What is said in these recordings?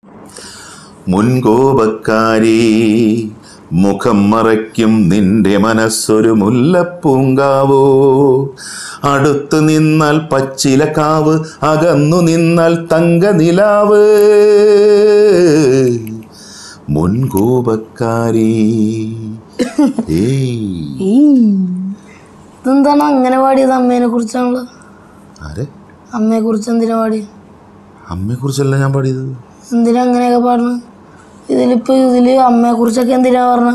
മുൻകോപക്കാരി മുഖം മറയ്ക്കും നിന്റെ മനസ്സൊരു മുല്ലപ്പൂങ്കാവോ അടുത്തു നിന്നാൽ പച്ചിലക്കാവ് അകന്നു നിന്നാൽ തങ്കനിലാവ് മുൻകോപക്കാരി ഏയ് ഇതെന്താണ് അങ്ങനെ പാടിയത് അമ്മേനെ കുറിച്ചാണല്ലോ ആരെ അമ്മയെ കുറിച്ച് എന്തിനാ പാടി അമ്മയെ കുറിച്ചല്ല ഞാൻ പാടിയത് എന്തിനാ അങ്ങനെയൊക്കെ പാടുന്നത് ഇതിലിപ്പോ ഇതില് അമ്മയെ കുറിച്ചൊക്കെ എന്തിനാ പറഞ്ഞത്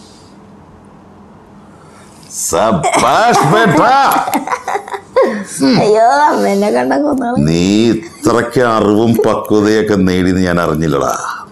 സബാഷ് ബേട്ടാ അയ്യോ അമ്മേനെ കണ്ട കൊന്നാള് നീ ഇത്രയ്ക്ക് അറിവും പക്വതയൊക്കെ നേടിയെന്ന് ഞാൻ അറിഞ്ഞില്ലടാ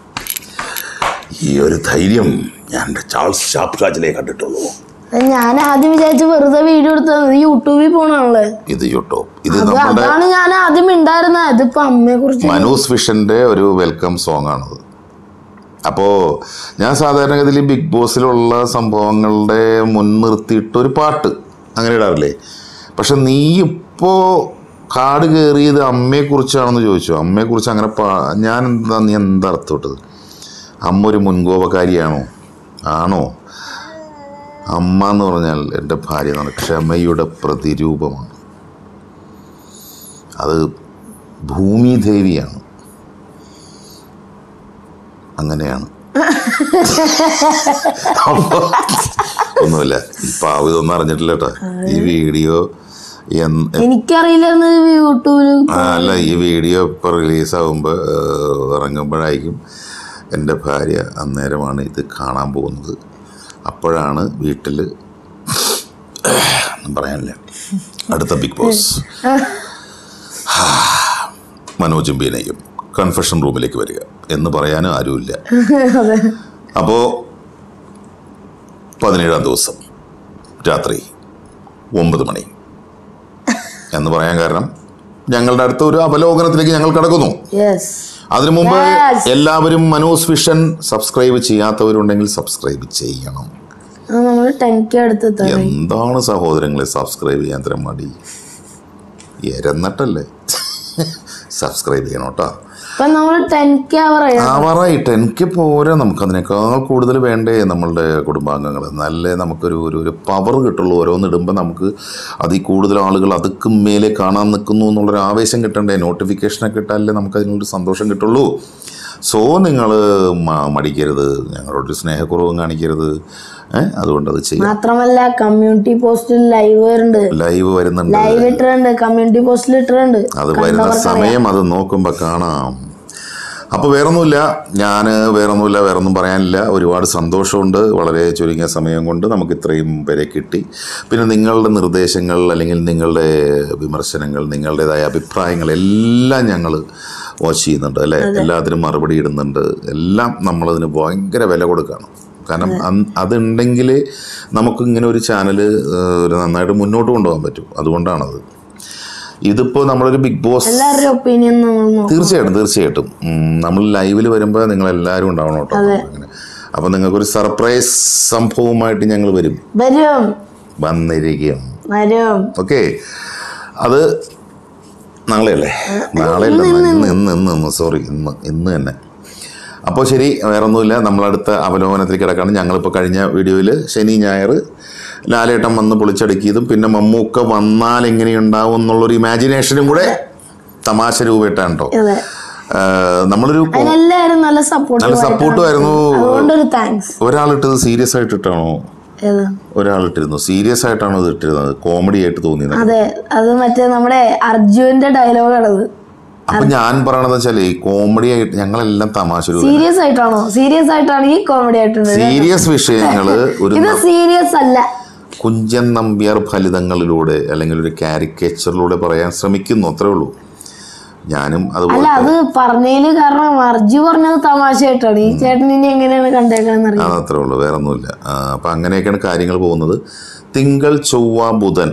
ഈ ഒരു ധൈര്യം ഞാൻ എൻ്റെ ചാൾസ് ഷാപ്കാജിലേ കണ്ടിട്ടുള്ളൂ ഞാൻ ആദ്യം വിചാരിച്ചു വെറുതെ വീഡിയോ എടുത്തത് ഇത് യൂട്യൂബിൽ പോണാണല്ലേ ഇത് യൂട്യൂബ് ഇത് അത് നമ്മുടെ അതാണ് ഞാൻ ആദ്യം ഉണ്ടായിരുന്നത് ഇതിപ്പോ അമ്മയെ കുറിച്ച് മനൂസ് ഫിഷന്റെ ഒരു വെൽക്കം സോങ് ആണത് അപ്പോൾ ഞാൻ സാധാരണഗതിയിൽ ബിഗ് ബോസിലുള്ള സംഭവങ്ങളുടെ മുൻനിർത്തിയിട്ട് ഒരു പാട്ട് അങ്ങനെ ഇടാറില്ലേ പക്ഷെ നീ ഇപ്പോൾ കാട് കയറിയത് അമ്മയെക്കുറിച്ചാണെന്ന് ചോദിച്ചു അമ്മയെക്കുറിച്ച് അങ്ങനെ പാ ഞാൻ എന്താ നീ എന്താ അർത്ഥം ഇട്ടത് അമ്മ ഒരു മുൻകോപക്കാരിയാണോ ആണോ അമ്മ എന്ന് പറഞ്ഞാൽ എൻ്റെ ഭാര്യ എന്നാണ് ക്ഷമയുടെ പ്രതിരൂപമാണ് അത് ഭൂമിദേവിയാണ് അങ്ങനെയാണ് അപ്പൊ ഒന്നുമില്ല ഇപ്പൊ ആ ഇതൊന്നും അറിഞ്ഞിട്ടില്ല കേട്ടോ ഈ വീഡിയോ എന്ന് എനിക്കറിയില്ലായിരുന്നു ഇത് യൂട്യൂബില് ആ, അല്ല ഈ വീഡിയോ ഇപ്പോൾ റിലീസാകുമ്പോൾ ഇറങ്ങുമ്പോഴായിരിക്കും എൻ്റെ ഭാര്യ അന്നേരമാണ് ഇത് കാണാൻ പോകുന്നത് അപ്പോഴാണ് വീട്ടിൽ ഒന്നും പറയാനില്ല അടുത്ത ബിഗ് ബോസ് മനോജും ബീനയും കൺഫെഷൻ റൂമിലേക്ക് വരിക എന്ന് പറയാനും ആരുമില്ല അതെ അപ്പോൾ പതിനേഴാം ദിവസം രാത്രി ഒമ്പത് മണി എന്ന് പറയാൻ കാരണം ഞങ്ങളുടെ അടുത്ത ഒരു അവലോകനത്തിലേക്ക് ഞങ്ങൾ കിടക്കുന്നു യെസ് അതിനു മുമ്പ് Yes. എല്ലാവരും മനോസ് വിഷൻ സബ്സ്ക്രൈബ് ചെയ്യാത്തവരുണ്ടെങ്കിൽ സബ്സ്ക്രൈബ് ചെയ്യണം നമ്മൾ ടെൻ കെ അടുത്ത് എന്താണ് സഹോദരങ്ങളെ സബ്സ്ക്രൈബ് ചെയ്യാൻ തരം മടി എരന്നിട്ടല്ലേ സബ്സ്ക്രൈബ് ചെയ്യണം കേട്ടോ ഇപ്പൊ നമ്മൾ ടെൻ കെ പറയാം ആവാറായിട്ട് എനിക്ക് പോരാ നമുക്ക് അതിനേക്കാൾ കൂടുതൽ വേണ്ടേ നമ്മളുടെ കുടുംബാംഗങ്ങൾ എന്നാലേ നമുക്കൊരു ഒരു ഒരു പവർ കിട്ടുള്ളൂ ഓരോന്ന് ഇടുമ്പോൾ നമുക്ക് അതിൽ കൂടുതൽ ആളുകൾ അതുക്ക് മേലെ കാണാൻ നിൽക്കുന്നു എന്നുള്ളൊരു ആവേശം കിട്ടണ്ടേ നോട്ടിഫിക്കേഷനൊക്കെ ഇട്ടാലേ നമുക്ക് അതിനൊരു സന്തോഷം കിട്ടുള്ളൂ സോ നിങ്ങൾ മടിക്കരുത് ഞങ്ങളോടൊരു സ്നേഹക്കുറവും കാണിക്കരുത് ഏഹ് അതുകൊണ്ട് അത് ചെയ്യാം മാത്രമല്ല കമ്മ്യൂണിറ്റി പോസ്റ്റിൽ ലൈവ് വരുന്നുണ്ട് ലൈവ് വരുന്നുണ്ട് ലൈവ് ഇട്ടിട്ടുണ്ട് കമ്മ്യൂണിറ്റി പോസ്റ്റിൽ ഇട്ടിട്ടുണ്ട് അത് വരുന്ന സമയം അത് നോക്കുമ്പോൾ കാണാം അപ്പോൾ വേറൊന്നുമില്ല ഞാൻ വേറൊന്നുമില്ല വേറൊന്നും പറയാനില്ല ഒരുപാട് സന്തോഷമുണ്ട് വളരെ ചുരുങ്ങിയ സമയം കൊണ്ട് നമുക്ക് ഇത്രയും പേരെ കിട്ടി പിന്നെ നിങ്ങളുടെ നിർദ്ദേശങ്ങൾ അല്ലെങ്കിൽ നിങ്ങളുടെ വിമർശനങ്ങൾ നിങ്ങളുടേതായ അഭിപ്രായങ്ങൾ എല്ലാം ഞങ്ങൾ വാച്ച് ചെയ്യുന്നുണ്ട് അല്ലേ എല്ലാത്തിനും മറുപടി ഇടുന്നുണ്ട് എല്ലാം നമ്മളതിന് ഭയങ്കര വില കൊടുക്കുകയാണ് കാരണം അന്ന് അതുണ്ടെങ്കിൽ നമുക്ക് ഇങ്ങനെ ഒരു ചാനൽ ഒരു നന്നായിട്ട് മുന്നോട്ട് കൊണ്ടുപോകാൻ പറ്റും അതുകൊണ്ടാണത് ഇതിപ്പോൾ നമ്മളൊരു ബിഗ് ബോസ് എല്ലാവരുടെ ഒപ്പീനിയൻ നമ്മൾ നോക്കും തീർച്ചയായിട്ടും തീർച്ചയായിട്ടും ഉം, നമ്മൾ ലൈവിൽ വരുമ്പോൾ നിങ്ങൾ എല്ലാവരും ഉണ്ടാവണം കേട്ടോ അങ്ങനെ അപ്പോൾ നിങ്ങൾക്കൊരു സർപ്രൈസ് സംഭവമായിട്ട് ഞങ്ങൾ വരും വരും വന്നിരിക്കും വരും ഓക്കെ അത് നാളെയല്ലേ നാളെയല്ല ഇന്ന് ഇന്ന് ഇന്ന് ഇന്ന് സോറി ഇന്ന് ഇന്ന് തന്നെ അപ്പോൾ ശരി വേറൊന്നുമില്ല നമ്മളടുത്ത അവലോകനത്തിൽ കിടക്കാണ് ഞങ്ങളിപ്പോൾ കഴിഞ്ഞ വീഡിയോയിൽ ശനി ഞായർ ലാലേട്ടൻ വന്ന് പൊളിച്ചടുക്കിയതും പിന്നെ മമ്മൂക്ക വന്നാൽ എങ്ങനെയുണ്ടാവും എന്നുള്ളൊരു ഇമാജിനേഷനും കൂടെ തമാശ രൂപയിട്ടാണ് കേട്ടോ അതെ നമ്മളൊരു കൊ- അതിനെല്ലാവരും നല്ല സപ്പോർട്ട് നല്ല സപ്പോർട്ടുമായിരുന്നു അതുകൊണ്ടൊരു താങ്ക്സ് ഒരാളിട്ടത് സീരിയസ് ആയിട്ട് ഇട്ടാണോ ഏത് ഒരാളിട്ടിരുന്നു സീരിയസ് ആയിട്ടാണോ ഇത് ഇട്ടിരുന്നത് കോമഡി ആയിട്ട് തോന്നിയത് അതെ അത് മറ്റേ നമ്മുടെ അർജുന്റെ ഡയലോഗാണത് അപ്പൊ ഞാൻ പറയണത് വെച്ചാല് കോമഡി ആയിട്ട് ഞങ്ങളെല്ലാം തമാശ രൂപ സീരിയസ് ആയിട്ടാണോ സീരിയസ് ആയിട്ടാണെങ്കിൽ കോമഡി ആയിട്ടുണ്ട് സീരിയസ് വിഷയങ്ങള് ഒരു ഇത് സീരിയസ് അല്ല കുഞ്ചൻ നമ്പ്യാർ ഫലിതങ്ങളിലൂടെ അല്ലെങ്കിൽ ഒരു കാരിക്കേച്ചറിലൂടെ പറയാൻ ശ്രമിക്കുന്നു അത്രേ ഉള്ളൂ ഞാനും അല്ല അതുപോലെ അത് പറഞ്ഞതില് കാരണം അർജു പറഞ്ഞത് തമാശയായിട്ടാണ് ഈ ചേട്ടൻ ഇനി എങ്ങനെയാണ് കണ്ടേക്കണെന്ന് അറിയാം അതത്രേ ഉള്ളൂ വേറെ ഒന്നുമില്ല ആ, അപ്പം അങ്ങനെയൊക്കെയാണ് കാര്യങ്ങൾ പോകുന്നത് തിങ്കൾ ചൊവ്വ ബുധൻ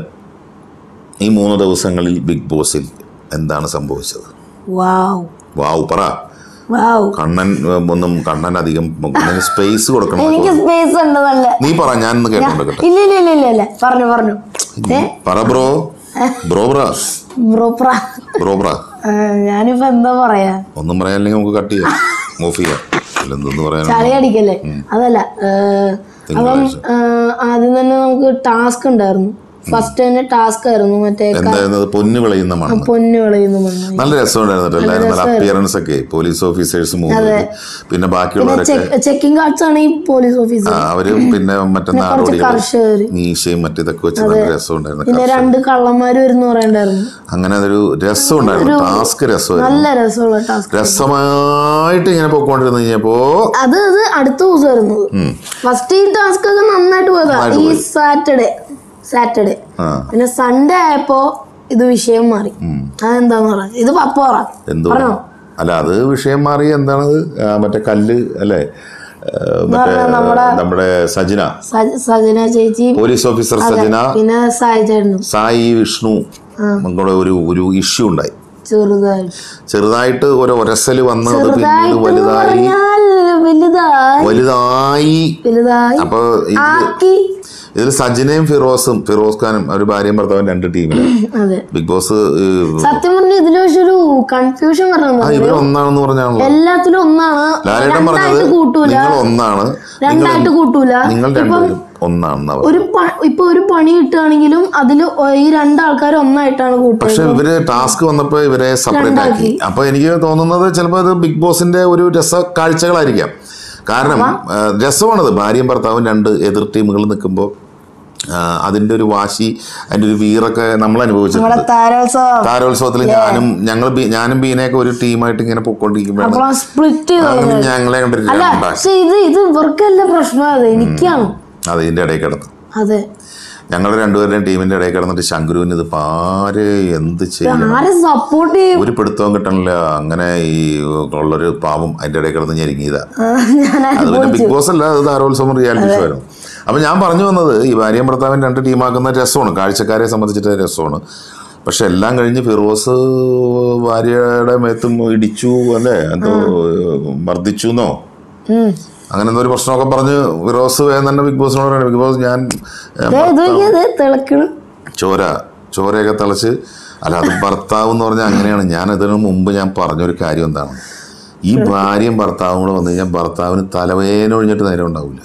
ഈ മൂന്ന് ദിവസങ്ങളിൽ ബിഗ് ബോസിൽ എന്താണ് സംഭവിച്ചത് വാവ് വാവ് പറ വാവ് കണ്ണൻ ഏ, ഒന്നും കണ്ണൻ അധികം സ്പേസ് കൊടുക്കണം എനിക്ക് സ്പേസ് ഉണ്ട് നല്ല നീ പറ ഞാൻ ഒന്ന് കേട്ടോണ്ടിരിക്കട്ടെ ഇല്ല ഇല്ല ഇല്ല ഇല്ല ഇല്ല പറഞ്ഞു പറഞ്ഞു ഏ പറ ബ്രോ ബ്രോ ബ്രാ ബ്രോ പ്ര ബ്രോ ബ്രാ ഞാനിപ്പോ എന്താ പറയാ ഒന്നും പറയാനില്ലെങ്കിൽ നമുക്ക് കട്ട് ചെയ്യാം ഓഫ് ചെയ്യാം എന്തെന്ന് പറയാനാണ് ചളി അടിക്കല്ലേ അതല്ല ഏഹ്, അപ്പം ഏഹ്, ആദ്യം തന്നെ നമുക്ക് ടാസ്ക് ഉണ്ടായിരുന്നു ഫസ്റ്റ് തന്നെ ടാസ്ക് ആയിരുന്നു മറ്റേ എന്തായിരുന്നു അത് പൊന്ന് വിളയുന്ന മണ്ണ് പൊന്നു വിളയുന്ന മണ്ണ് നല്ല രസമുണ്ടായിരുന്നു എല്ലാവരും നല്ല അപ്പിയറൻസ് ഒക്കെ പോലീസ് ഓഫീസേഴ്സ് മൂന്ന് പിന്നെ ബാക്കിയുള്ളവരൊക്കെ ചെക്കിംഗ് കാർഡ്സ് ആണ് ഈ പോലീസ് ഓഫീസർ ആ, അവര് പിന്നെ മറ്റേ നാടോടികൾ കർഷകര് മീശയും മറ്റേതൊക്കെ വെച്ച് നല്ല രസമുണ്ടായിരുന്നു പിന്നെ രണ്ട് കള്ളന്മാര് വരുന്ന പറയണ്ടായിരുന്നു അങ്ങനെ അതൊരു രസമുണ്ടായിരുന്നു ടാസ്ക് രസമായിരുന്നു നല്ല രസമുള്ള ടാസ്ക് രസമായിട്ട് ഇങ്ങനെ പോയിക്കൊണ്ടിരുന്നു കഴിഞ്ഞപ്പോ അത് അത് അടുത്ത ദിവസം വരുന്നത് ഫസ്റ്റ് ഈ ടാസ്ക് ഒക്കെ നന്നായിട്ട് പോയതാ ഈ സാറ്റർഡേ സാറ്റർഡേ ആ പിന്നെ സൺഡേ ആയപ്പോ ഇത് വിഷയം മാറി അതെന്താന്ന് പറയാ ഇത് പപ്പ പറ എന്തോ പറഞ്ഞോ അല്ല അത് വിഷയം മാറി എന്താണ് ആ, മറ്റേ കല്ല് അല്ലേ ആ, മറ്റേ നമ്മുടെ സജന സജ- സജന ചേച്ചി പോലീസ് ഓഫീസർ സജന പിന്നെ സായി ചേട്ടനും സായി വിഷ്ണു കൂടെ ഒരു ഒരു ഇഷ്യൂ ഉണ്ടായി ചെറുതായിട്ട് ചെറുതായിട്ട് ഒരു ഒരസല് വന്ന് അത് പിന്നീട് വലുതായി പറഞ്ഞാൽ വലുതായി വലുതായി വലുതായി അപ്പൊ ഇത് ആക്കി ഇതിൽ സജിനയും ഫിറോസും ഫിറോസ് ഖാനും ഒരു ഭാര്യയും ഭർത്താവും രണ്ട് ടീമിലാണ് അതെ ബിഗ് ബോസ് സത്യം പറഞ്ഞ ഇതില് പക്ഷെ ഒരു കൺഫ്യൂഷൻ പറഞ്ഞു ഇവർ ഒന്നാണെന്ന് പറഞ്ഞാണല്ലോ എല്ലാത്തിലും ഒന്നാണ് ലാലേട്ടൻ പറഞ്ഞത് രണ്ടായിട്ട് കൂട്ടൂല നിങ്ങൾ ഒന്നാണ് രണ്ടായിട്ട് കൂട്ടൂല നിങ്ങൾ രണ്ടുപേരും ഒന്നാണെന്ന് അവർ ഒരു പ- ഇപ്പൊ ഒരു പണി കിട്ടുകയാണെങ്കിലും അതിൽ ഈ രണ്ടാൾക്കാർ ഒന്നായിട്ടാണ് കൂട്ടുക പക്ഷെ ഇവര് ടാസ്ക് വന്നപ്പോ ഇവരെ സെപ്പറേറ്റ് ആക്കി അപ്പൊ എനിക്ക് തോന്നുന്നത് ചിലപ്പോൾ അത് ബിഗ് ബോസിന്റെ ഒരു രസ കാഴ്ചകളായിരിക്കാം കാരണം ആ, രസമാണത് ഭാര്യയും ഭർത്താവും രണ്ട് എതിർ ടീമുകൾ നിൽക്കുമ്പോൾ അതിന്റെ ഒരു വാശി അതിന്റെ ഒരു വീറൊക്കെ നമ്മൾ അനുഭവിച്ചിട്ടുണ്ട് താരോത്സവം താരോത്സവത്തിൽ ഞാനും ഞങ്ങൾ ബി- ഞാനും ബീനയൊക്കെ ഒരു ടീമായിട്ട് ഇങ്ങനെ പൊക്കോണ്ടിരിക്കുമ്പോഴാണ് അപ്പൊ സ്പ്ലിറ്റ് ചെയ്ത് അങ്ങനെ ഞങ്ങളെ കണ്ടിട്ട് അല്ല രണ്ടാക്കി. പക്ഷെ ഇത് ഇത് ഇവർക്കല്ല പ്രശ്നം അത് എനിക്കാണ് അത് ഇതിന്റെ ഇടയിൽ കിടന്നു അതെ ഞങ്ങളുടെ രണ്ടുപേരുടെയും ടീമിന്റെ ഇടയിൽ കിടന്നിട്ട് ശങ്കുരുവിന് ഇത് പാര് എന്ത് ചെയ്യും ആരെ സപ്പോർട്ട് ചെയ്യും ഒരു പിടുത്തവും കിട്ടണില്ല അങ്ങനെ ഈ ഉള്ളൊരു പാവം അതിന്റെ ഇടയിൽ കിടന്ന് ഞെരുങ്ങിയതാ ഞാൻ അത് പിന്നെ ബിഗ് ബോസ് അല്ല അത് താരോത്സവം റിയാലിറ്റി ഷോ ആയിരുന്നു അപ്പൊ ഞാൻ പറഞ്ഞു വന്നത് ഈ ഭാര്യയും ഭർത്താവിൻ രണ്ട് ടീമാക്കുന്ന രസമാണ് കാഴ്ചക്കാരെ സംബന്ധിച്ചിട്ട് രസമാണ് പക്ഷെ എല്ലാം കഴിഞ്ഞ് ഫിറോസ് ഭാര്യയുടെ മേത്തും ഇടിച്ചു അല്ലേ എന്തോ മർദ്ദിച്ചു എന്നോ ഉം. അങ്ങനെ എന്തോ ഒരു പ്രശ്നമൊക്കെ പറഞ്ഞ് ഫിറോസ് വേഗം തന്നെ ബിഗ് ബോസിനോട് പറയണം ബിഗ് ബോസ് ഞാൻ ഏ, ദേ ഇത് നോക്കിയേ, ദേ തിളക്കണ് ചോര ചോരയൊക്കെ തിളച്ച് അല്ല അത് ഭർത്താവ് എന്ന് പറഞ്ഞാൽ അങ്ങനെയാണ് ഞാൻ ഇതിനു മുമ്പ് ഞാൻ പറഞ്ഞൊരു കാര്യം എന്താണ് ഈ ഭാര്യയും ഭർത്താവും കൂടെ വന്നു കഴിഞ്ഞാൽ ഭർത്താവിന് തലവേന ഒഴിഞ്ഞിട്ട് നേരം ഉണ്ടാവില്ല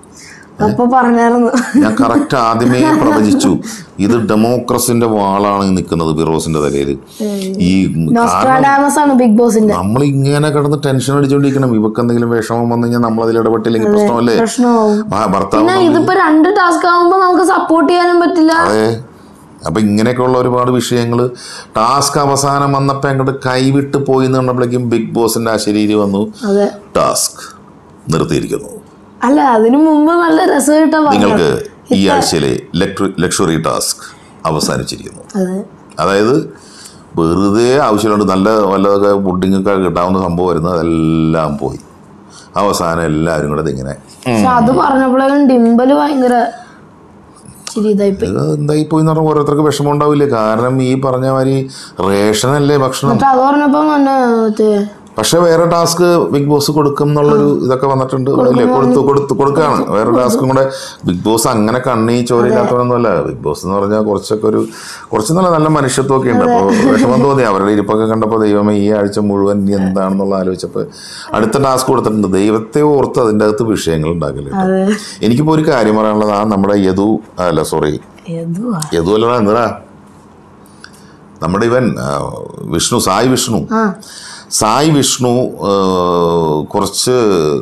അപ്പൊ പറഞ്ഞായിരുന്നു ഞാൻ കറക്റ്റ് ആദ്യമേ പ്രവചിച്ചു ഇത് ഡെമോക്രസിന്റെ വാളാണ് ഈ നിൽക്കുന്നത് ഫിറോസിന്റെ തലയിൽ ഈ നോസ്ട്രാഡാമസ് ആണ് ബിഗ് ബോസിന്റെ നമ്മൾ ഇങ്ങനെ കിടന്ന് ടെൻഷൻ അടിച്ചുകൊണ്ടിരിക്കണം ഇവക്ക് എന്തെങ്കിലും വിഷമം വന്നു കഴിഞ്ഞാൽ നമ്മൾ അതിൽ ഇടപെട്ടില്ലെങ്കിൽ പ്രശ്നമല്ലേ പ്രശ്നമാവും ആ, ഭർത്താവ് പിന്നെ ഇതിപ്പോ രണ്ട് ടാസ്ക് ആവുമ്പോ നമുക്ക് സപ്പോർട്ട് ചെയ്യാനും പറ്റില്ല അതെ അപ്പൊ ഇങ്ങനെയൊക്കെയുള്ള ഒരുപാട് വിഷയങ്ങൾ ടാസ്ക് അവസാനം വന്നപ്പോൾ അങ്ങോട്ട് കൈവിട്ട് പോയി എന്ന് പറഞ്ഞപ്പോഴേക്കും ബിഗ് ബോസിന്റെ ആ ശരീരം വന്നു അതെ ടാസ്ക് നിർത്തിയിരിക്കുന്നു അല്ല അതിനു മുമ്പ് നല്ല രസമായിട്ടാ പറഞ്ഞത് നിങ്ങൾക്ക് ഈ ആഴ്ചയിലെ ലക്ഷറി ടാസ്ക് അവസാനിച്ചിരിക്കുന്നു അതെ അതായത് വെറുതെ ആവശ്യമുണ്ട് നല്ല വല്ലതൊക്കെ പുഡിങ്ങൊക്കെ കിട്ടാവുന്ന സംഭവമായിരുന്നു അതെല്ലാം പോയി അവസാനം എല്ലാവരും കൂടെ ഇതിങ്ങനെ പക്ഷെ അത് പറഞ്ഞപ്പോഴേക്കും ഡിംബല് ഭയങ്കര ചിരി ഇതായിപ്പോയി ഇത് എന്തായി പോയി എന്ന് പറഞ്ഞാൽ ഓരോരുത്തർക്ക് വിഷമം ഉണ്ടാവില്ലേ കാരണം ഈ പറഞ്ഞ മാതിരി റേഷനല്ലേ ഭക്ഷണം എന്നിട്ട് അത് പറഞ്ഞപ്പോ തന്നെ മറ്റേ പക്ഷെ വേറെ ടാസ്ക് ബിഗ് ബോസ് കൊടുക്കും എന്നുള്ളൊരു ഇതൊക്കെ വന്നിട്ടുണ്ട് അല്ലേ കൊടുത്തു കൊടുത്തു കൊടുക്കാണ് വേറെ ടാസ്കും കൂടെ ബിഗ് ബോസ് അങ്ങനെ കണ്ണി ചോരയില്ലാത്തവരൊന്നുമല്ല ബിഗ് ബോസ് എന്ന് പറഞ്ഞാൽ കുറച്ചൊക്കെ ഒരു കുറച്ച് നല്ല നല്ല മനുഷ്യത്വമൊക്കെ ഉണ്ട് അപ്പോൾ വിഷമം തോന്നി അവരുടെ ഇരിപ്പൊക്കെ കണ്ടപ്പോൾ ദൈവമേ ഈ ആഴ്ച മുഴുവൻ ഇനി എന്താണെന്നുള്ള ആലോചിച്ചപ്പോൾ അടുത്ത ടാസ്ക് കൊടുത്തിട്ടുണ്ട് ദൈവത്തെ ഓർത്ത് അതിൻ്റെ അകത്ത് വിഷയങ്ങൾ ഉണ്ടാക്കല് അതെ എനിക്കിപ്പോൾ ഒരു കാര്യം പറയാനുള്ളത് ആ നമ്മുടെ യദു അല്ല സോറി എന്തുവാ യദു അല്ലടാ എന്താ നമ്മുടെ ഇവൻ ആ, വിഷ്ണു സായി വിഷ്ണു ആ സായി വിഷ്ണു ആ, കുറച്ച്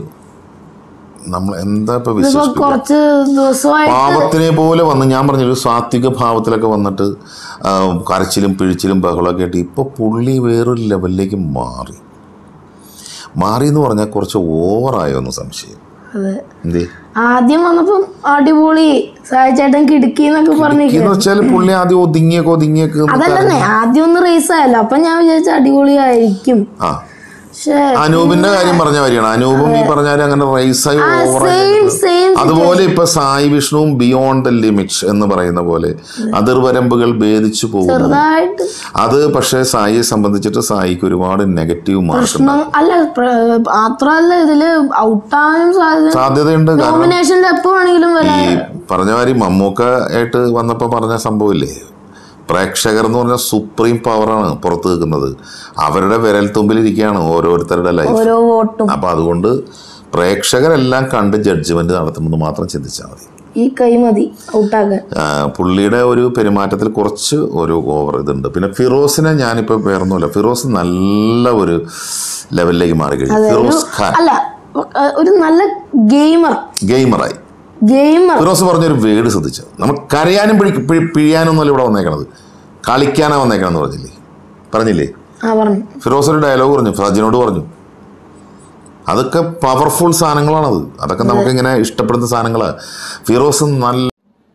നമ്മൾ എന്താ ഇപ്പൊ ഇപ്പൊ വിശേഷിപ്പിക്കുക കുറച്ച് ദിവസമായി പാവത്തിനെ പോലെ വന്ന് ഞാൻ പറഞ്ഞൊരു സാത്വിക ഭാവത്തിലൊക്കെ വന്നിട്ട് ആ, കരച്ചിലും പിഴിച്ചിലും ബഹളമൊക്കെ ആയിട്ട് ഇപ്പൊ പുള്ളി വേറൊരു ലെവലിലേക്ക് മാറി മാറി എന്ന് പറഞ്ഞാൽ കുറച്ച് ഓവറായോ എന്ന് സംശയം അതെ എന്തേ ആദ്യം വന്നപ്പം അടിപൊളി സായി ചേട്ടൻ കിടുക്കി എന്നൊക്കെ പറഞ്ഞിരിക്കും എന്ന് വെച്ചാൽ പുള്ളി ആദ്യം ഒതുങ്ങിയൊക്കെ ഒതുങ്ങിയൊക്കെ ഒന്ന് അതല്ലെന്നേ ആദ്യം ഒന്ന് റേസ് ആയല്ലോ അപ്പൊ ഞാൻ വിചാരിച്ച അടിപൊളിയായിരിക്കും ആ പക്ഷേ അനൂപിന്റെ കാര്യം പറഞ്ഞ കാര്യമാണ് അനൂപും ഈ പറഞ്ഞാൽ അങ്ങനെ റൈസായി ഓവറായി സെയിം സെയിം അതുപോലെ ഇപ്പൊ സായി വിഷ്ണുവും ബിയോണ്ട് ദ ലിമിറ്റ് എന്ന് പറയുന്ന പോലെ അതിർവരമ്പുകൾ ഭേദിച്ചു പോകുന്നു ചെറുതായിട്ട് അത് പക്ഷേ സായിയെ സംബന്ധിച്ചിട്ട് സായിക്ക് ഒരുപാട് നെഗറ്റീവ് മാർക്ക് പ്രശ്നം അല്ല പ്ര- മാത്രമല്ല ഇതില് ഔട്ടാനും സാധ്യത സാധ്യതയുണ്ട് കാരണം നോമിനേഷനിൽ എപ്പോ വേണമെങ്കിലും ഈ വരാം പറഞ്ഞ മാതിരി മമ്മൂക്ക ആയിട്ട് വന്നപ്പോ പറഞ്ഞ സംഭവമില്ലേ പ്രേക്ഷകർ എന്ന് പറഞ്ഞാൽ സുപ്രീം പവറാണ് പുറത്ത് നിൽക്കുന്നത് അവരുടെ വിരൽ തുമ്പിലിരിക്കുകയാണ് ഓരോരുത്തരുടെ ലൈഫ് ഓരോ വോട്ടും അപ്പോൾ അതുകൊണ്ട് പ്രേക്ഷകരെല്ലാം കണ്ട് ജഡ്ജ്മെന്റ് നടത്തുമെന്ന് മാത്രം ചിന്തിച്ചാൽ മതി ഈ കൈ മതി ഔട്ടാക്കാൻ ആ, പുള്ളിയുടെ ഒരു പെരുമാറ്റത്തിൽ കുറച്ച് ഒരു ഓവർ ഇതുണ്ട് പിന്നെ ഫിറോസിനെ ഞാനിപ്പോൾ വേറൊന്നുമില്ല ഫിറോസ് നല്ല ഒരു ലെവലിലേക്ക് മാറി കഴിഞ്ഞു ഫിറോസ് ഖാൻ അല്ല ഏഹ് ഒരു നല്ല ഗെയിമർ ഗെയിമറായി ഗെയിമർ ഫിറോസ് പറഞ്ഞൊരു വേട് ശ്രദ്ധിച്ചു നമ്മൾ കരയാനും പിഴി പിഴി- പിഴിയാനൊന്നുമല്ല ഇവിടെ വന്നേക്കണത് കളിക്കാനാ വന്നേക്കണമെന്ന് പറഞ്ഞില്ലേ പറഞ്ഞില്ലേ ആ പറഞ്ഞു ഫിറോസ് ഒരു ഡയലോഗ് പറഞ്ഞു ഫജിനോട് പറഞ്ഞു അതൊക്കെ പവർഫുൾ സാധനങ്ങളാണത് അതൊക്കെ നമുക്ക് ഇങ്ങനെ ഇഷ്ടപ്പെടുന്ന സാധനങ്ങളാണ് ഫിറോസ് നല്ല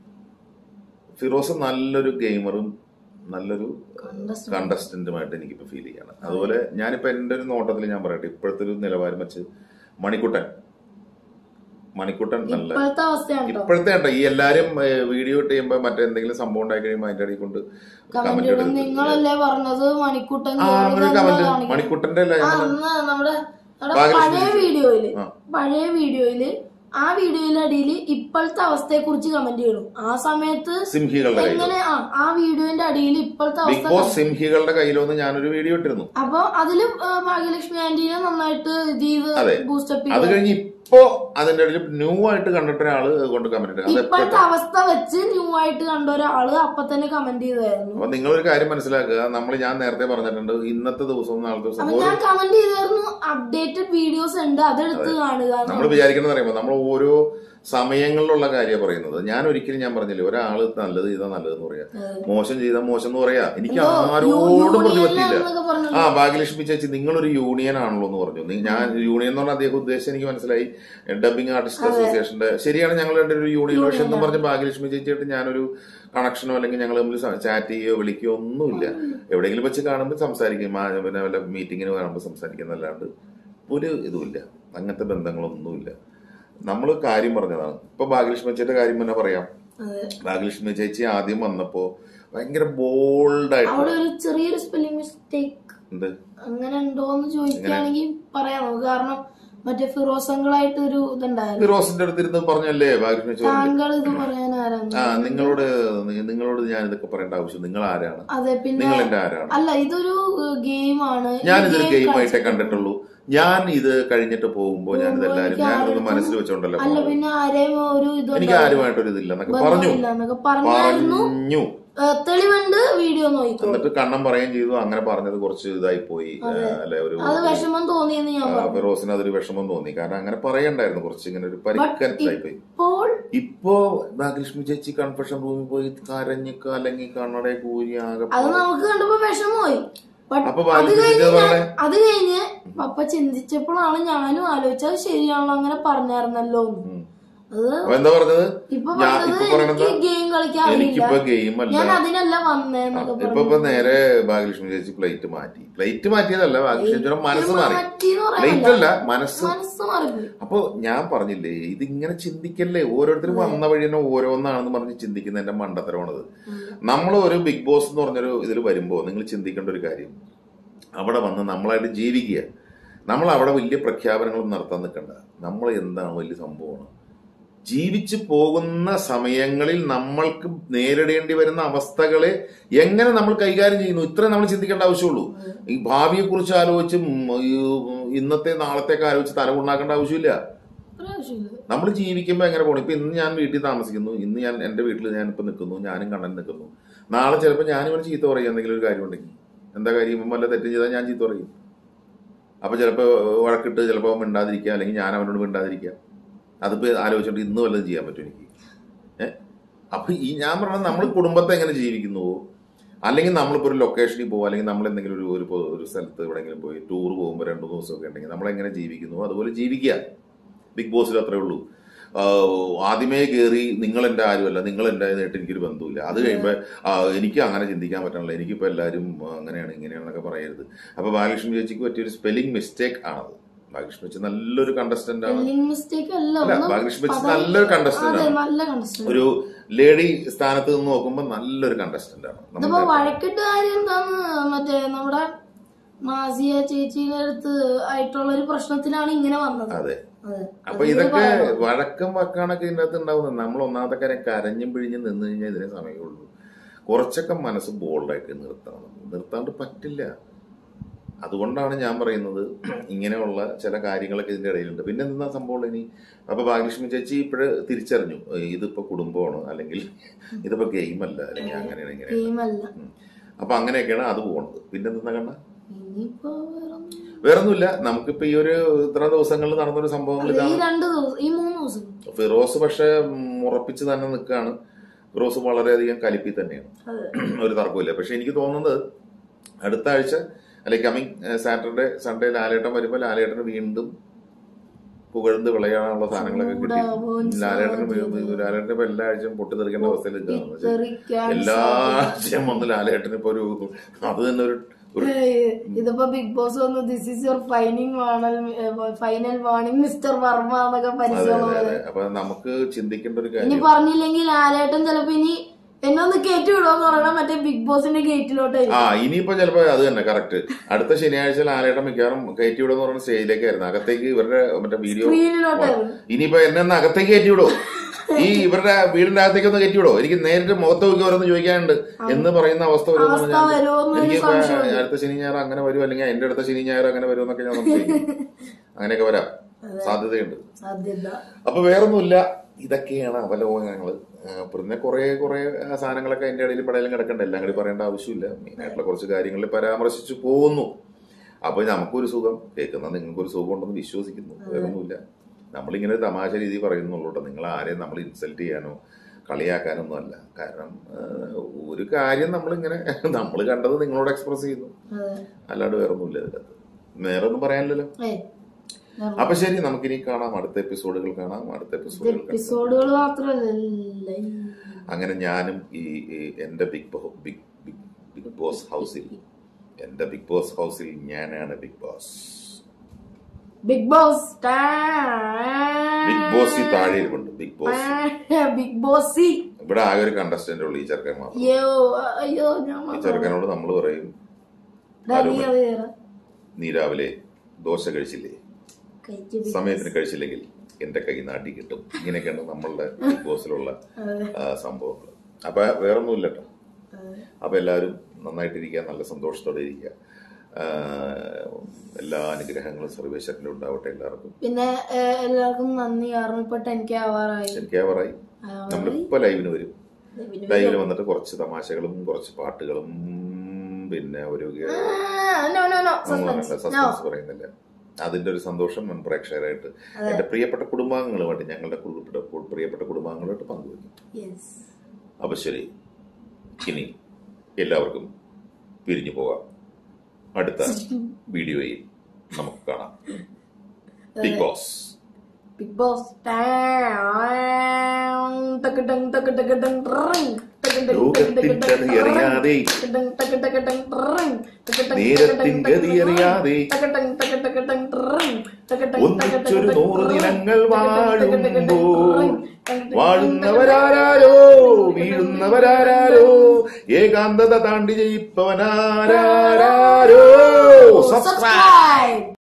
ഫിറോസ് നല്ലൊരു ഗെയിമറും നല്ലൊരു കണ്ടസ്റ്റന്റുമായിട്ട് എനിക്കിപ്പോൾ ഫീൽ ചെയ്യാണ് അതുപോലെ ഞാനിപ്പോൾ എൻ്റെ ഒരു നോട്ടത്തിൽ ഞാൻ പറയട്ടെ ഇപ്പോഴത്തെ ഒരു നിലവാരം വെച്ച് മണിക്കുട്ടൻ മണിക്കുട്ടൻ നല്ല ഇപ്പോഴത്തെ അവസ്ഥയാണ് കേട്ടോ ഇപ്പോഴത്തെ ഉണ്ടോ ഈ എല്ലാരും വീഡിയോ ഇട്ട് ചെയ്യുമ്പോൾ മറ്റെന്തെങ്കിലും സംഭവം ഉണ്ടായി കഴിയുമ്പോൾ അതിന്റെ ഇടയിൽ കൊണ്ട് കമന്റ് ഇടും നിങ്ങളല്ലേ പറഞ്ഞത് മണിക്കുട്ടൻ ആ ഒരു കമന്റ് മണിക്കുട്ടന്റെ അല്ല ആ, ഞാൻ അന്ന് നമ്മുടെ നമ്മുടെ ഭാഗ്യലക്ഷ്മി പഴയ വീഡിയോയില് ആ. പഴയ വീഡിയോയില് ആ വീഡിയോയിലെ അടിയിൽ ഇപ്പോഴത്തെ അവസ്ഥയെ കുറിച്ച് കമന്റ് ചെയ്യണം ആ സമയത്ത് സിംഹികളുടെ കയ്യിൽ എങ്ങനെ ആ ആ വീഡിയോന്റെ അടിയിൽ ഇപ്പോഴത്തെ ബിഗ് അവസ്ഥ ബോസ് സിംഹികളുടെ കയ്യിലൊന്ന് ഞാനൊരു വീഡിയോ ഇട്ടിരുന്നു അപ്പൊ അതില് ആ, ഭാഗ്യലക്ഷ്മി ആന്റീനെ നന്നായിട്ട് ഇത് അതെ. ചെയ്ത് ബൂസ്റ്റപ്പ് അത് ചെയ്തു കഴിഞ്ഞ് ഇപ്പോ അതിന്റെ ഇടയിൽ ന്യൂ ആയിട്ട് കണ്ടിട്ട് ഒരാള് കൊണ്ട് കമന്റ് ഇട്ടു അത് ഇപ്പോഴത്തെ അവസ്ഥ വെച്ച് ന്യൂ ആയിട്ട് കണ്ട ഒരാള് അപ്പൊ തന്നെ കമന്റ് ചെയ്തായിരുന്നു അപ്പൊ നിങ്ങളൊരു കാര്യം മനസ്സിലാക്കുക നമ്മൾ ഞാൻ നേരത്തെ പറഞ്ഞിട്ടുണ്ട് ഇന്നത്തെ ദിവസവും നാളത്തെ ദിവസം അപ്പൊ ഞാൻ കമന്റ് ചെയ്തായിരുന്നു അപ്ഡേറ്റഡ് വീഡിയോസ് ഉണ്ട് അതെടുത്ത് കാണുക എന്ന്. നമ്മൾ വിചാരിക്കുന്നത് അറിയുമ്പോൾ നമ്മൾ ഓരോ സമയങ്ങളിലുള്ള കാര്യം പറയുന്നത് ഞാൻ ഒരിക്കലും ഞാൻ പറഞ്ഞില്ലേ ഒരാള് നല്ലത് ചെയ്താൽ നല്ലതെന്ന് പറയാ മോശം ചെയ്താൽ മോശം എന്ന് പറയാ എനിക്ക് ആരോടും പ്രതിപത്തില്ല എന്നൊക്കെ പറഞ്ഞു ആ ഭാഗ്യലക്ഷ്മി ചേച്ചി നിങ്ങളൊരു യൂണിയൻ ആണല്ലോ എന്ന് പറഞ്ഞു നി- ഞാൻ യൂണിയൻ എന്ന് പറഞ്ഞ അദ്ദേഹം ഉദ്ദേശം എനിക്ക് മനസ്സിലായി ഡബിംഗ് ആർട്ടിസ്റ്റ് അസോസിയേഷന്റെ ശരിയാണ് ഞങ്ങൾ രണ്ട് ഒരു യൂണിയൻ പക്ഷെ എന്ന് പറഞ്ഞ ഭാഗ്യലക്ഷ്മി ചേച്ചിയായിട്ട് ഞാനൊരു കണക്ഷനോ അല്ലെങ്കിൽ ഞങ്ങൾ തമ്മിൽ ചാറ്റ് ചെയ്യുകയോ വിളിക്കുകയോ ഒന്നുമില്ല എവിടെയെങ്കിലും വെച്ച് കാണുമ്പോൾ സംസാരിക്കും ആ, പിന്നെ വല്ല മീറ്റിങ്ങിന് കാണുമ്പോൾ സംസാരിക്കുന്നല്ലാണ്ട് ഒരു ഇതുമില്ല അങ്ങനത്തെ ബന്ധങ്ങളൊന്നുമില്ല നമ്മൾ കാര്യം പറഞ്ഞതാണ് ഇപ്പൊ ഭാഗ്യലക്ഷ്മി ചേച്ചിയുടെ കാര്യം തന്നെ പറയാം അതെ. ഭാഗ്യലക്ഷ്മി ചേച്ചി ആദ്യം വന്നപ്പോ ഭയങ്കര ബോൾഡായിട്ട് അവിടെ ഒരു ചെറിയൊരു സ്പെല്ലിംഗ് മിസ്റ്റേക്ക് എന്ത് അങ്ങനെ ഉണ്ടോന്ന് ചോദിക്കുകയാണെങ്കിൽ പറയാം നമുക്ക് കാരണം മറ്റേ ഫിറോസങ്ങളായിട്ട് ഒരു ഇതുണ്ടായിരുന്നു ഫിറോസിന്റെ അടുത്തിരുന്ന് പറഞ്ഞല്ലേ ഭാഗ്യലക്ഷ്മി ചേച്ചി താങ്കൾ ഇത് പറയാൻ ആരാന്ന് ആ നിങ്ങളോട് നി- നിങ്ങളോട് ഞാൻ ഇതൊക്കെ പറയേണ്ട ആവശ്യം നിങ്ങൾ ആരാണ് അതെ പിന്നെ നിങ്ങൾ എന്റെ ആരാണ് അല്ല ഇതൊരു ഗെയിമാണ് ഞാൻ ഇതൊരു ഗെയിമായിട്ടേ കണ്ടിട്ടുള്ളൂ ഞാൻ ഇത് കഴിഞ്ഞിട്ട് പോകുമ്പോ ഞാൻ ഇതെല്ലാരും ഞാനിതൊന്ന് മനസ്സിൽ വെച്ചോണ്ടല്ലോ അല്ല പിന്നെ ആരെയും ഒരു ഇതുണ്ട് എനിക്ക് ആരുമായിട്ടൊരു ഇതില്ല എന്നൊക്കെ പറഞ്ഞു ഇല്ല എന്നൊക്കെ പറഞ്ഞായിരുന്നു പറഞ്ഞു ഏ, തെളിവുണ്ട് വീഡിയോ നോക്കിക്കോ എന്നിട്ട് കണ്ണം പറയുകയും ചെയ്തു അങ്ങനെ പറഞ്ഞത് കുറച്ച് ഇതായി പോയി അല്ലെ ഒരു അത് വിഷമം തോന്നിയെന്ന് ഞാൻ ആ, ഫിറോസിന് അതൊരു വിഷമം തോന്നി കാരണം അങ്ങനെ പറയണ്ടായിരുന്നു കുറച്ച് ഇങ്ങനെ ഒരു പരിക്കൻ ഇതായി പോയി ഇപ്പോൾ ഇപ്പോ ഭാഗ്യലക്ഷ്മി ചേച്ചി കൺഫെഷൻ റൂമിൽ പോയി കരഞ്ഞ് കലങ്ങി കണ്ണടെ കൂരി ആകെ അത് നമുക്ക് കണ്ടപ്പോ വിഷമമായി But അപ്പൊ അത് ഭാഗ്യലക്ഷ്മി കഴിഞ്ഞ് ചേച്ചി ഞാൻ- പറയണേ അത് കഴിഞ്ഞ് പപ്പ ചിന്തിച്ചപ്പോഴാണ് ഞാനും ആലോചിച്ചത് ശരിയാണല്ലോ അങ്ങനെ പറഞ്ഞായിരുന്നല്ലോ എന്ന്. ഉം. അത് അപ്പൊ എന്താ പറഞ്ഞത് ഇപ്പൊ ഞാൻ പറഞ്ഞത് ഇപ്പൊ പറയണത് എനിക്ക് ഗെയിം കളിക്കാൻ അറിയില്ല എനിക്കിപ്പോ ഗെയിം അല്ല ഞാൻ അതിനല്ല വന്നേന്നൊക്കെ ഇപ്പൊ പറഞ്ഞു ഇപ്പൊ നേരെ ഭാഗ്യലക്ഷ്മി ചേച്ചി പ്ലേറ്റ് മാറ്റി പ്ലേറ്റ് മാറ്റിയതല്ല ഭാഗ്യലക്ഷ്മി ചേച്ചിയുടെ മനസ്സ് മാറി മാറ്റിന്ന് പ്ലേറ്റ് പറയാനല്ല അല്ല മനസ്സ് മനസ്സ് മാറിപ്പോയി അപ്പൊ ഞാൻ പറഞ്ഞില്ലേ ഇതിങ്ങനെ ചിന്തിക്കല്ലേ ഓരോരുത്തരും വന്ന വഴി തന്നെ ഓരോന്നാണെന്ന് പറഞ്ഞ് ചിന്തിക്കുന്ന എന്റെ മണ്ടത്തരമാണത് നമ്മൾ ഒരു ബിഗ് ബോസ് എന്ന് പറഞ്ഞൊരു ഇതിൽ വരുമ്പോ നിങ്ങൾ ചിന്തിക്കേണ്ട ഒരു കാര്യം അവിടെ വന്ന് നമ്മളായിട്ട് ജീവിക്കുക നമ്മൾ അവിടെ വലിയ പ്രഖ്യാപനങ്ങളൊന്നും നടത്താൻ നിൽക്കണ്ട നമ്മൾ എന്താണ് വലിയ സംഭവമാണ് ജീവിച്ചു പോകുന്ന സമയങ്ങളിൽ നമ്മൾക്ക് നേരിടേണ്ടി വരുന്ന അവസ്ഥകളെ എങ്ങനെ നമ്മൾ കൈകാര്യം ചെയ്യുന്നു ഇത്രേ നമ്മൾ ചിന്തിക്കേണ്ട ആവശ്യമുള്ളൂ ഈ ഭാവിയെ കുറിച്ച് ആലോചിച്ച് ഉം, ഈ ഇന്നത്തെ നാളത്തേക്ക് ആലോചിച്ച് തലമുണ്ടാക്കേണ്ട ആവശ്യമില്ല ഒരു ആവശ്യമില്ല നമ്മൾ ജീവിക്കുമ്പോൾ എങ്ങനെ പോകണം ഇപ്പൊ ഇന്ന് ഞാൻ വീട്ടിൽ താമസിക്കുന്നു ഇന്ന് ഞാൻ എന്റെ വീട്ടിൽ ഞാൻ ഇപ്പൊ നിൽക്കുന്നു ഞാനും കണ്ണൻ നിൽക്കുന്നു നാളെ ചിലപ്പോൾ ഞാനും ഇവന് ചീത്ത പറയും എന്തെങ്കിലും ഒരു കാര്യം ഉണ്ടെങ്കിൽ എന്താ കാര്യം ഇവൻ വല്ല തെറ്റും ചെയ്താൽ ഞാൻ ചീത്ത പറയും അപ്പൊ ചിലപ്പോൾ വഴക്കിട്ട് ചിലപ്പോൾ മിണ്ടാതിരിക്കുക അല്ലെങ്കിൽ ഞാൻ അവനോട് മിണ്ടാതിരിക്കുക അതിപ്പോ ആലോചിച്ചിട്ട് ഇന്ന് വല്ലതും ചെയ്യാൻ പറ്റും എനിക്ക് ഏഹ് അപ്പൊ ഈ ഞാൻ പറഞ്ഞത് നമ്മൾ കുടുംബത്തെ എങ്ങനെ ജീവിക്കുന്നുവോ അല്ലെങ്കിൽ നമ്മളിപ്പോൾ ഒരു ലൊക്കേഷനിൽ പോകും അല്ലെങ്കിൽ നമ്മൾ എന്തെങ്കിലും ഒരു ഒരു പൊ- ഒരു സ്ഥലത്ത് എവിടെയെങ്കിലും പോയി ടൂർ പോകുമ്പോൾ രണ്ടു മൂന്ന് ദിവസമൊക്കെ ഉണ്ടെങ്കിൽ നമ്മൾ എങ്ങനെ ജീവിക്കുന്നു അതുപോലെ ജീവിക്കുക ബിഗ് ബോസിൽ അത്രേ ഉള്ളൂ ആഹ് ആദ്യമേ കയറി നിങ്ങൾ എൻ്റെ ആരുമല്ല നിങ്ങൾ എൻ്റെ ആയിട്ട് എനിക്കൊരു ബന്ധമില്ല അത് കഴിയുമ്പോൾ എനിക്ക് അങ്ങനെ ചിന്തിക്കാൻ പറ്റണില്ല എനിക്കിപ്പോൾ എല്ലാവരും അങ്ങനെയാണ് ഇങ്ങനെയാണെന്നൊക്കെ പറയരുത് അപ്പോൾ ബാലകൃഷ്ണൻ ചേച്ചിക്ക് പറ്റിയൊരു സ്പെല്ലിംഗ് മിസ്റ്റേക്ക് ആണത് ബാലകൃഷ്ണൻ ചേച്ചി നല്ലൊരു കണ്ടസ്റ്റന്റ് ആണ് സ്പെല്ലിംഗ് മിസ്റ്റേക്ക് അല്ല അല്ല ഒന്ന് ബാലകൃഷ്ണൻ ചേച്ചി പദം- നല്ലൊരു കണ്ടസ്റ്റന്റ് അതെ ആണ് നല്ല കണ്ടസ്റ്റന്റ് ഒരു ലേഡി സ്ഥാനത്ത് നിന്ന് നോക്കുമ്പോൾ നല്ലൊരു കണ്ടസ്റ്റന്റ് ആണ് ഇതിപ്പോ നമ്മൾ വഴക്കിട്ട് കാര്യം എന്താന്ന് മറ്റേ നമ്മുടെ നാസിയ ചേച്ചിയുടെ അടുത്ത് ആയിട്ടുള്ള ഒരു പ്രശ്നത്തിലാണ് ഇങ്ങനെ വന്നത് അതെ അതെ അപ്പൊ ഇതൊക്കെ വഴക്കം വക്കാണൊക്കെ ഇതിന്റെ അകത്ത് ഉണ്ടാവുന്നത് നമ്മൾ ഒന്നാമത്തെ കാര്യം കരഞ്ഞും പിഴിഞ്ഞും നിന്ന് കഴിഞ്ഞാൽ ഇതിനെ സമയമുള്ളൂ കുറച്ചൊക്കെ മനസ്സ് ബോൾഡായിട്ട് നിർത്തണം നിർത്താണ്ട് പറ്റില്ല അതുകൊണ്ടാണ് ഞാൻ പറയുന്നത് ഇങ്ങനെയുള്ള ചില കാര്യങ്ങളൊക്കെ ഇതിന്റെ ഇടയിലുണ്ട് പിന്നെ എന്താ സംഭവം ഇനി അപ്പൊ ഭാഗ്യലക്ഷ്മി ചേച്ചി ഇപ്പോഴ് തിരിച്ചറിഞ്ഞു ഏ, ഇതിപ്പോ കുടുംബമാണ് അല്ലെങ്കിൽ ഇതിപ്പോ ഗെയിമല്ല അല്ലെങ്കിൽ അങ്ങനെയാണ് ഇങ്ങനെ ടീമല്ല അപ്പൊ അങ്ങനെയൊക്കെയാണ് അത് പോകുന്നത് പിന്നെ എന്താ കണ്ട ഇനിയിപ്പോ വേറൊന്നും വേറൊന്നുമില്ല നമുക്കിപ്പോ ഈ ഒരു ഇത്ര ദിവസങ്ങളിൽ നടന്നൊരു സംഭവങ്ങൾ ഈ ഇതാണ് രണ്ട് ദിവസം ഈ മൂന്ന് ദിവസം ഫിറോസ് പക്ഷെ ഉറപ്പിച്ച് തന്നെ നിൽക്കുകയാണ് ഫിറോസ് വളരെയധികം കലിപ്പി തന്നെയാണ് അതെ ഒരു തർക്കമില്ല പക്ഷെ എനിക്ക് തോന്നുന്നത് അടുത്ത ആഴ്ച അല്ലെങ്കിൽ കമ്മിങ് സാറ്റർഡേ സൺഡേ ലാലേട്ടൻ വരുമ്പോൾ ലാലേട്ടന് വീണ്ടും പുകഴ്ന്ന് വിളയാനുള്ള സാധനങ്ങളൊക്കെ കിട്ടി ചൂടാവാൻ ലാലേട്ടന് വി- ലാലേട്ടന് ഇപ്പൊ എല്ലാ ആഴ്ചയും പൊട്ടിത്തെറിക്കേണ്ട അവസ്ഥയിൽ നിൽക്കുകയാണ് തെറിക്കാൻ എല്ലാ ആഴ്ചയും വന്ന് ലാലേട്ടന് ഇപ്പൊ ഒരു അത് തന്നെ ഒരു ഒരു ഏയ്, ഇതിപ്പോ ബിഗ് ബോസ് വന്നു ദിസ് ഈസ് യുവർ ഫൈനിങ് വാണൽ ഫൈനൽ വാണിംഗ് മിസ്റ്റർ വർമ്മ എന്നൊക്കെ അതെ പരിചയമുള്ള അതെ പോലെ അതെ അപ്പൊ നമുക്ക് ചിന്തിക്കേണ്ട ഒരു ഇനി കാര്യം പറഞ്ഞില്ലെങ്കിൽ ലാലേട്ടൻ ചിലപ്പോ ഇനി എന്നെ ഒന്ന് കയറ്റി വിടുമെന്ന് പറയണ മറ്റേ ബിഗ് ബോസിന്റെ ഗേറ്റിലോട്ട് ആ ഇനിയിപ്പോ ചിലപ്പോ അത് തന്നെ കറക്റ്റ് അടുത്ത ശനിയാഴ്ച ലാലേട്ടൻ മിക്കവാറും കയറ്റി വിടുന്ന പറയുന്ന സ്റ്റേജിലേക്കായിരുന്നു അകത്തേക്ക് ഇവരുടെ മറ്റേ വീഡിയോ സ്ക്രീനിലോട്ടായിരുന്നു ഇനിയിപ്പോ എന്നെ ഒന്ന് അകത്തേക്ക് കയറ്റി വിടോ ഈ ഇവരുടെ വീടിന്റെ അകത്തേക്ക് ഒന്ന് കയറ്റി വിടോ എനിക്ക് നേരിട്ട് മുഖത്ത് നോക്കി ഓരോന്ന് ചോദിക്കാനുണ്ട് എന്ന് പറയുന്ന അവസ്ഥ വരുമെന്ന് അവസ്ഥ ഞാൻ വരുമോന്നൊരു എനിക്ക് സംശയമുണ്ട്. അടുത്ത ശനി ഞായർ അങ്ങനെ വരും അല്ലെങ്കിൽ എന്റെ അടുത്ത ശനി ഞായർ അങ്ങനെ വരും എന്നൊക്കെ ഞാൻ സംശയിക്കും അങ്ങനെയൊക്കെ വരാം സാധ്യതയുണ്ട് സാധ്യത അപ്പൊ വേറൊന്നുമില്ല ഇതൊക്കെയാണ് അവലോകനങ്ങള് ആ, പിന്നെ കുറെ കുറെ സാധനങ്ങളൊക്കെ അതിന്റെ ഇടയിൽ പടയിലും കിടക്കണ്ട എല്ലാം കൂടി പറയേണ്ട ആവശ്യമില്ല മെയിനായിട്ടുള്ള കുറച്ച് കാര്യങ്ങളിൽ പരാമർശിച്ചു പോകുന്നു അപ്പൊ നമുക്കൊരു സുഖം കേൾക്കുന്ന നിങ്ങൾക്കൊരു സുഖം ഉണ്ടെന്ന് വിശ്വസിക്കുന്നു വേറൊന്നുമില്ല നമ്മളിങ്ങനെ ഒരു തമാശ രീതി പറയുന്നുള്ളൂ കേട്ടോ നിങ്ങൾ ആരെയും നമ്മൾ ഇൻസൾട്ട് ചെയ്യാനോ കളിയാക്കാനൊന്നും അല്ല കാരണം ആ, ഒരു കാര്യം നമ്മളിങ്ങനെ നമ്മൾ കണ്ടത് നിങ്ങളോട് എക്സ്പ്രസ് ചെയ്യുന്നു അതെ അല്ലാണ്ട് വേറൊന്നുമില്ല ഇതിനകത്ത് വേറെ ഒന്നും പറയാനില്ലല്ലോ ഏയ് അപ്പൊ ശരി നമുക്കിനി കാണാം അടുത്ത എപ്പിസോഡുകൾ കാണാം അടുത്ത എപ്പിസോഡുകൾ കാണാം. എപ്പിസോഡുകൾ മാത്രമല്ല അങ്ങനെ ഞാനും ഈ ഈ എന്റെ ബിഗ് ബോ- ബിഗ് ബിഗ് ബിഗ് ബോസ് ഹൗസിൽ എന്റെ ബിഗ് ബോസ് ഹൗസിൽ ഞാനാണ് Bigg Boss Bigg Boss Bigg Boss ഈ താഴെ ഇരിപ്പുണ്ട് ബിഗ് ബോസ് ബിഗ് ബോസ് ഇവിടെ ആകെ ഒരു കണ്ടസ്റ്റന്റ് ഉള്ളൂ ഈ ചെറുക്കൻ മാത്രം അയ്യോ അയ്യോ ഞാൻ ഈ ചെറുക്കനോട് നമ്മൾ പറയും ഡാഡി അത് കേറാം. നീ രാവിലെ ദോശ കഴിച്ചില്ലേ കഴിച്ച് ബി- സമയത്തിന് കഴിച്ചില്ലെങ്കിൽ എന്റെ കൈ നാട്ടി കിട്ടും ഇങ്ങനെയൊക്കെയാണ് നമ്മളുടെ ബിഗ് ബോസിലുള്ള അതെ, സംഭവങ്ങൾ അപ്പൊ വേറൊന്നുമില്ല കേട്ടോ അതെ. അപ്പൊ എല്ലാവരും നന്നായിട്ടിരിക്കുക നല്ല സന്തോഷത്തോടെ ഇരിക്കുക ആഹ് എല്ലാ അനുഗ്രഹങ്ങളും സർവേശ്വരനിലും ഉണ്ടാവട്ടെ എല്ലാവർക്കും പിന്നെ ഏഹ്, എല്ലാവർക്കും നന്ദി കാരണം ഇപ്പൊ ടെൻ കെ ആവാറായി എനിക്ക് ആവറായി ആവാറായി. നമ്മളിപ്പോ ലൈവിന് വരും പിന്നെ- ലൈവിന് വന്നിട്ട് കുറച്ച് തമാശകളും കുറച്ച് പാട്ടുകളും പിന്നെ ഒരു ആ, no, no, no, suspense. No. Suspense പറയുന്നില്ല അതിന്റെ ഒരു സന്തോഷം മുൻ പ്രേക്ഷകരായിട്ട് എന്റെ പ്രിയപ്പെട്ട കുടുംബാംഗങ്ങളുമായിട്ട് ഞങ്ങളുടെ കുടുംബപ്പെട്ട പ്രിയപ്പെട്ട കുടുംബാംഗങ്ങളുമായിട്ട് പങ്കുവയ്ക്കും Yes. അപ്പൊ ശരി ഇനി എല്ലാവർക്കും പിരിഞ്ഞു പോകാം അടുത്ത വീഡിയോയിൽ നമുക്ക് കാണാം ബിഗ് ബോസ് ബിഗ് ബോസ് ടക്കടങ് ടക്കടകടങ് ട്രങ്. ടക്കടങ് ലോകത്തിൻ ടക്കടകടങ് കഥയറിയാതെ ടക്കടങ് ടക്കടകടങ് ട്രങ്. ടക്കടങ് നേരത്തിൻ ടക്കടകടങ് ഗതിയറിയാതെ ടക്കടങ് ടക്കടകടങ് ട്രങ്. ടക്കടങ് ഒന്നിച്ചൊരു ടക്കടകടങ് നൂറ് ട്രങ്. ദിനങ്ങൾ ടക്കടങ് ടക്കടകടങ് വാഴുമ്പോൾ ട്രങ്. വാഴുന്നവരാരോ വീഴുന്നവരാരോ ഏകാന്തത താണ്ടി ജയിപ്പവനാരോ സബ്സ്ക്രൈബ് Subscribe.